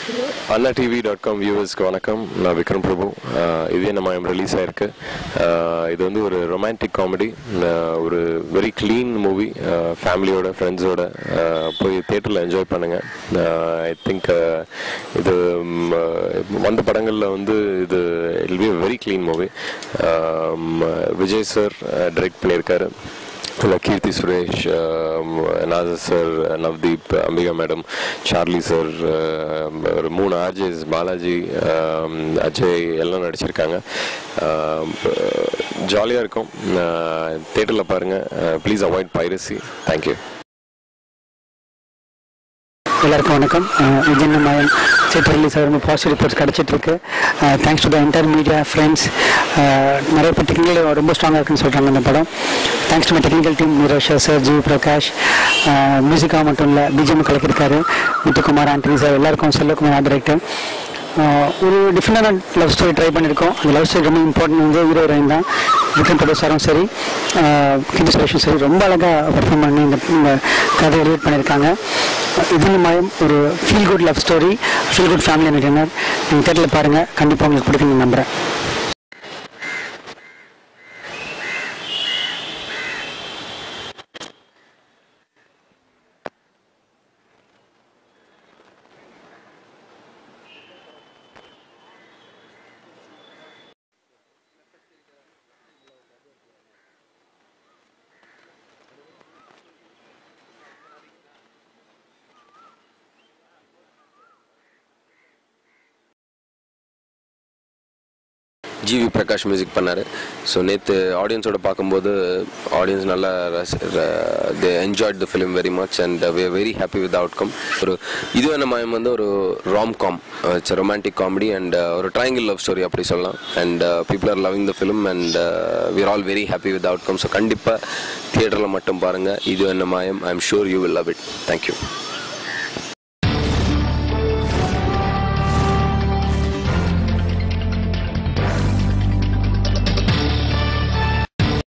அண்ணா TV dot com வியூவர்ஸ்க்கு வணக்கம் நான் விக்ரம் பிரபு ஆஹ் இது நம்ம ரிலீஸ் ஆயிருக்கு ஆஹ் இது வந்து ஒரு ரொமான்டிக் காமெடி ஒரு வெரி க்ளீன் மூவி ஃபேமிலியோட ஃப்ரெண்ட்ஸோட போய் தேட்டரில் என்ஜாய் பண்ணுங்கள் ஐ திங்க் இது ம், வந்த படங்களில் வந்து இது will be very clean movie Vijay sir direct பண்ணியிருக்காரு இல்லை கீர்த்தி சுரேஷ் ஆம், Nassar sir Navdeep Ambika madam Charle sir ஆம், ஒரு மூணு ஆர்ஜேஸ் பாலாஜி ஆம், அஜய் எல்லாம் நடிச்சிருக்காங்க ஜாலியாக இருக்கும் தேட்டரில் பாருங்கள் ப்ளீஸ் அவாய்ட் பைரசி தேங்க்யூ எல்லாருக்கும் வணக்கம் விஜய் மாயன் தேட்டர் ரிலீஸ் ஆகிற பாசிட்டிவ் ரிப்போர்ட்ஸ் கிடச்சிட்டு இருக்கு thanks to the entire media friends நிறைய பேர் டெக்னிக்கல் ரொம்ப ஸ்ட்ராங்காக இருக்குன்னு சொல்கிறாங்க இந்த படம் thanks to my technical team Nirosh sir G Prakash மியூசிக்காக மட்டும் இல்லை பிஜிஎம் கலக்கிருக்காரு முத்துக்குமார் ஆண்டனி சார் எல்லாருக்கும் செல்வகுமார் டைரக்டர் ஒரு டிஃப்ரெண்டான லவ் ஸ்டோரி ட்ரை பண்ணியிருக்கோம் அந்த லவ் ஸ்டோரி ரொம்ப இம்பார்ட்டன்ட் வந்து ஹீரோ ஹீரோயின் தான் விக்ரம் பிரபு சாரும் சரி கிந்தி சுரேஷும் சரி ரொம்ப அழகாக பர்ஃபார்ம் பண்ணி இந்த இந்த கதை எலிவேட் பண்ணியிருக்காங்க இது மாயம் ஒரு feel good love story feel good family entertainer நீங்கள் தேட்டரில் பாருங்கள் கண்டிப்பாக உங்களுக்கு பிடிக்கும்னு நம்புகிறேன் ஜிவி பிரகாஷ் மியூசிக் பண்ணார் ஸோ நேற்று ஆடியன்ஸோட பார்க்கும்போது ஆடியன்ஸ் நல்லா they enjoyed the film very much and we are very happy with outcome ஒரு இது என்ன மாயம் வந்து ஒரு rom com it's romantic comedy and ஒரு ட்ரையாங்கிள் லவ் ஸ்டோரி அப்படி சொல்லலாம் and people are loving the film and we are all very happy with outcome so கண்டிப்பாக தியேட்டரில் மட்டும் பாருங்கள் Idhu Enna Maayam I am sure you will love it thank you